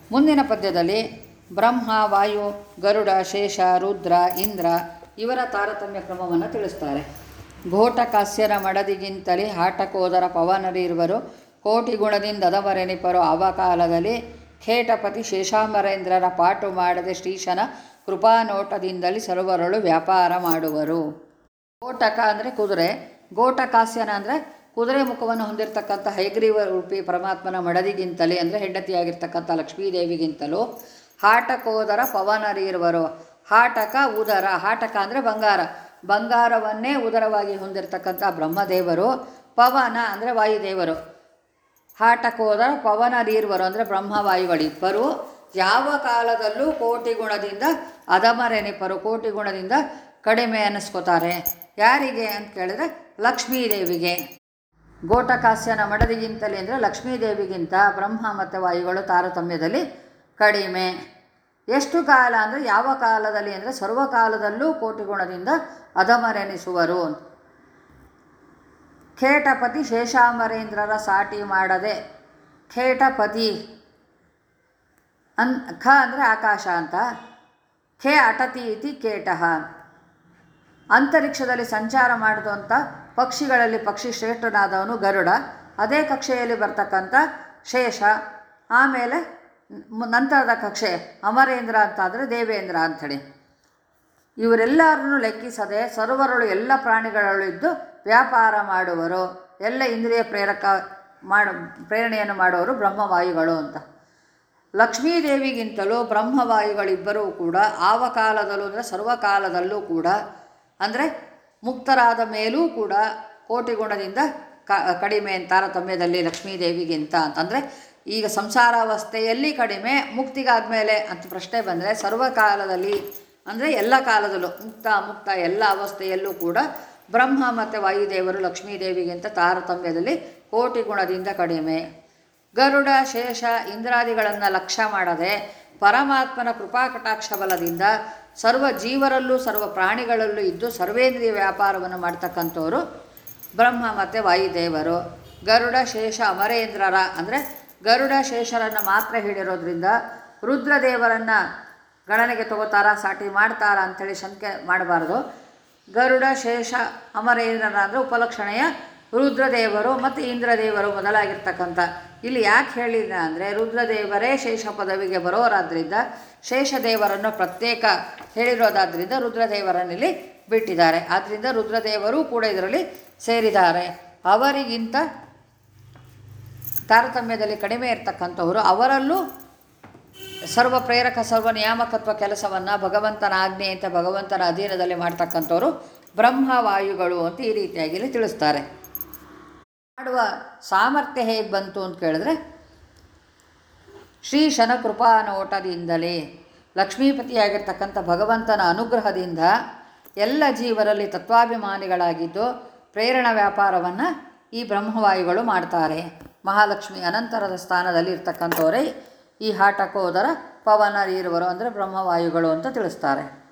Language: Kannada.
ಮುಂದಿನ ಪದ್ಯದಲ್ಲಿ ಬ್ರಹ್ಮ ವಾಯು ಗರುಡ ಶೇಷ ರುದ್ರ ಇಂದ್ರ ಇವರ ತಾರತಮ್ಯ ಕ್ರಮವನ್ನು ತಿಳಿಸ್ತಾರೆ ಘೋಟ ಕಾಸ್ಯರ ಮಡದಿಗಿಂತಲೇ ಹಾಟಕೋದರ ಪವನರಿರುವರು ಕೋಟಿ ಗುಣದಿಂದ ಅದಮರೆನಿಪರು ಅವಕಾಲದಲ್ಲಿ ಖೇಟಪತಿ ಶೇಷಾಮರೇಂದ್ರರ ಪಾಟು ಮಾಡದೆ ಶ್ರೀಶನ ಕೃಪಾನೋಟದಿಂದಲೇ ಸರ್ವರಳು ವ್ಯಾಪಾರ ಮಾಡುವರು ಗೋಟಕ ಅಂದರೆ ಕುದುರೆ ಗೋಟಕಾಸ್ಯನ ಅಂದರೆ ಕುದುರೆ ಮುಖವನ್ನು ಹೊಂದಿರತಕ್ಕಂಥ ಹೈಗ್ರೀವ ರೂಪಿ ಪರಮಾತ್ಮನ ಮಡದಿಗಿಂತಲೇ ಅಂದರೆ ಹೆಂಡತಿಯಾಗಿರ್ತಕ್ಕಂಥ ಲಕ್ಷ್ಮೀದೇವಿಗಿಂತಲೂ ಹಾಟಕೋದರ ಪವನರಿರುವರು ಹಾಟಕ ಉದರ ಹಾಟಕ ಅಂದರೆ ಬಂಗಾರ ಬಂಗಾರವನ್ನೇ ಉದರವಾಗಿ ಹೊಂದಿರತಕ್ಕಂಥ ಬ್ರಹ್ಮದೇವರು ಪವನ ಅಂದರೆ ವಾಯುದೇವರು ಹಾಟಕೋದರ ಪವನರೀರ್ವರು ಅಂದರೆ ಬ್ರಹ್ಮವಾಯುಗಳಿಬ್ಬರು ಯಾವ ಕಾಲದಲ್ಲೂ ಕೋಟಿ ಗುಣದಿಂದ ಅಧಮರೆನಿಪರು ಕೋಟಿ ಗುಣದಿಂದ ಕಡಿಮೆ ಅನ್ನಿಸ್ಕೋತಾರೆ ಯಾರಿಗೆ ಅಂತ ಕೇಳಿದ್ರೆ ಲಕ್ಷ್ಮೀದೇವಿಗೆ ಗೋಟಕಾಸ್ಯನ ಮಡದಿಗಿಂತಲೇ ಅಂದರೆ ಲಕ್ಷ್ಮೀದೇವಿಗಿಂತ ಬ್ರಹ್ಮ ಮತ್ತು ವಾಯುಗಳು ತಾರತಮ್ಯದಲ್ಲಿ ಕಡಿಮೆ ಎಷ್ಟು ಕಾಲ ಅಂದರೆ ಯಾವ ಕಾಲದಲ್ಲಿ ಅಂದರೆ ಸರ್ವಕಾಲದಲ್ಲೂ ಕೋಟಿ ಗುಣದಿಂದ ಅಧಮರೆನಿಸುವರು ಖೇಟಪತಿ ಶೇಷಾಮರೇಂದ್ರರ ಸಾಟಿ ಮಾಡದೆ ಖೇಟಪತಿ ಅನ್ ಖ ಅಂದರೆ ಆಕಾಶ ಅಂತ ಖೇ ಅಟತಿ ಇತಿ ಕೇಟಃ ಅಂತರಿಕ್ಷದಲ್ಲಿ ಸಂಚಾರ ಮಾಡಿದಂಥ ಪಕ್ಷಿಗಳಲ್ಲಿ ಪಕ್ಷಿ ಶ್ರೇಷ್ಠನಾದವನು ಗರುಡ ಅದೇ ಕಕ್ಷೆಯಲ್ಲಿ ಬರ್ತಕ್ಕಂಥ ಶೇಷ ಆಮೇಲೆ ಮ್- ನಂತರದ ಕಕ್ಷೆ ಅಮರೇಂದ್ರ ಅಂತ ಅಂದರೆ ದೇವೇಂದ್ರ ಅಂಥೇಳಿ ಇವರೆಲ್ಲರನ್ನು ಲೆಕ್ಕಿಸದೆ ಸರ್ವರಳು ಎಲ್ಲ ಪ್ರಾಣಿಗಳಲ್ಲೂ ಇದ್ದು ವ್ಯಾಪಾರ ಮಾಡುವರು ಎಲ್ಲ ಇಂದ್ರಿಯ ಪ್ರೇರಕ ಮಾಡು ಪ್ರೇರಣೆಯನ್ನು ಮಾಡುವರು ಬ್ರಹ್ಮವಾಯುಗಳು ಅಂತ ಲಕ್ಷ್ಮೀದೇವಿಗಿಂತಲೂ ಬ್ರಹ್ಮವಾಯುಗಳಿಬ್ಬರೂ ಕೂಡ ಆವ ಕಾಲದಲ್ಲೂ ಅಂದರೆ ಸರ್ವಕಾಲದಲ್ಲೂ ಕೂಡ ಅಂದರೆ ಮುಕ್ತರಾದ ಮೇಲೂ ಕೂಡ ಕೋಟಿ ಗುಣದಿಂದ ಕ ಕಡಿಮೆ ತಾರತಮ್ಯದಲ್ಲಿ ಲಕ್ಷ್ಮೀದೇವಿಗಿಂತ ಅಂತಂದರೆ ಈಗ ಸಂಸಾರಾವಸ್ಥೆಯಲ್ಲಿ ಕಡಿಮೆ ಮುಕ್ತಿಗಾದ ಮೇಲೆ ಅಂತ ಪ್ರಶ್ನೆ ಬಂದರೆ ಸರ್ವಕಾಲದಲ್ಲಿ ಅಂದರೆ ಎಲ್ಲ ಕಾಲದಲ್ಲೂ ಮುಕ್ತ ಮುಕ್ತ ಎಲ್ಲ ಅವಸ್ಥೆಯಲ್ಲೂ ಕೂಡ ಬ್ರಹ್ಮ ಮತ್ತು ವಾಯುದೇವರು ಲಕ್ಷ್ಮೀದೇವಿಗಿಂತ ತಾರತಮ್ಯದಲ್ಲಿ ಕೋಟಿ ಗುಣದಿಂದ ಕಡಿಮೆ ಗರುಡ ಶೇಷ ಇಂದ್ರಾದಿಗಳನ್ನು ಲಕ್ಷ್ಯ ಮಾಡದೆ ಪರಮಾತ್ಮನ ಕೃಪಾಕಟಾಕ್ಷ ಬಲದಿಂದ ಸರ್ವ ಜೀವರಲ್ಲೂ ಸರ್ವ ಪ್ರಾಣಿಗಳಲ್ಲೂ ಇದ್ದು ಸರ್ವೇಂದ್ರಿಯ ವ್ಯಾಪಾರವನ್ನು ಮಾಡ್ತಕ್ಕಂಥವರು ಬ್ರಹ್ಮ ಮತ್ತು ವಾಯುದೇವರು ಗರುಡ ಶೇಷ ಅಮರೇಂದ್ರರ ಅಂದರೆ ಗರುಡ ಶೇಷರನ್ನು ಮಾತ್ರ ಹೇಳಿರೋದ್ರಿಂದ ರುದ್ರದೇವರನ್ನು ಗಣನೆಗೆ ತಗೋತಾರ ಸಾಟಿ ಮಾಡ್ತಾರ ಅಂಥೇಳಿ ಶಂಕೆ ಮಾಡಬಾರ್ದು ಗರುಡ ಶೇಷ ಅಮರೇಂದ್ರನ ಅಂದರೆ ಉಪಲಕ್ಷಣೆಯ ರುದ್ರದೇವರು ಮತ್ತು ಇಂದ್ರದೇವರು ಮೊದಲಾಗಿರ್ತಕ್ಕಂಥ ಇಲ್ಲಿ ಯಾಕೆ ಹೇಳಿದ ಅಂದರೆ ರುದ್ರದೇವರೇ ಶೇಷ ಪದವಿಗೆ ಬರೋರಾದ್ರಿಂದ ಶೇಷದೇವರನ್ನು ಪ್ರತ್ಯೇಕ ಹೇಳಿರೋದಾದ್ರಿಂದ ರುದ್ರದೇವರನ್ನಿಲ್ಲಿ ಬಿಟ್ಟಿದ್ದಾರೆ ಆದ್ದರಿಂದ ರುದ್ರದೇವರು ಕೂಡ ಇದರಲ್ಲಿ ಸೇರಿದ್ದಾರೆ ಅವರಿಗಿಂತ ತಾರತಮ್ಯದಲ್ಲಿ ಕಡಿಮೆ ಇರತಕ್ಕಂಥವರು ಅವರಲ್ಲೂ ಸರ್ವ ಪ್ರೇರಕ ಸರ್ವ ನಿಯಾಮಕತ್ವ ಕೆಲಸವನ್ನು ಭಗವಂತನ ಆಜ್ಞೆ ಅಂತ ಭಗವಂತನ ಅಧೀನದಲ್ಲಿ ಮಾಡ್ತಕ್ಕಂಥವ್ರು ಬ್ರಹ್ಮವಾಯುಗಳು ಅಂತ ಈ ರೀತಿಯಾಗಿ ಇಲ್ಲಿ ತಿಳಿಸ್ತಾರೆ ಮಾಡುವ ಸಾಮರ್ಥ್ಯ ಹೇಗೆ ಬಂತು ಅಂತ ಕೇಳಿದ್ರೆ ಶ್ರೀ ಶನಕೃಪಾನೋಟದಿಂದಲೇ ಲಕ್ಷ್ಮೀಪತಿಯಾಗಿರ್ತಕ್ಕಂಥ ಭಗವಂತನ ಅನುಗ್ರಹದಿಂದ ಎಲ್ಲ ಜೀವರಲ್ಲಿ ತತ್ವಾಭಿಮಾನಿಗಳಾಗಿದ್ದು ಪ್ರೇರಣ ವ್ಯಾಪಾರವನ್ನು ಈ ಬ್ರಹ್ಮವಾಯುಗಳು ಮಾಡ್ತಾರೆ ಮಹಾಲಕ್ಷ್ಮಿ ಅನಂತರದ ಸ್ಥಾನದಲ್ಲಿ ಇರ್ತಕ್ಕಂಥವರೇ ಈ ಹಾಟಕೋದರ ಪವನ ಇರುವರು ಅಂದರೆ ಬ್ರಹ್ಮವಾಯುಗಳು ಅಂತ ತಿಳಿಸ್ತಾರೆ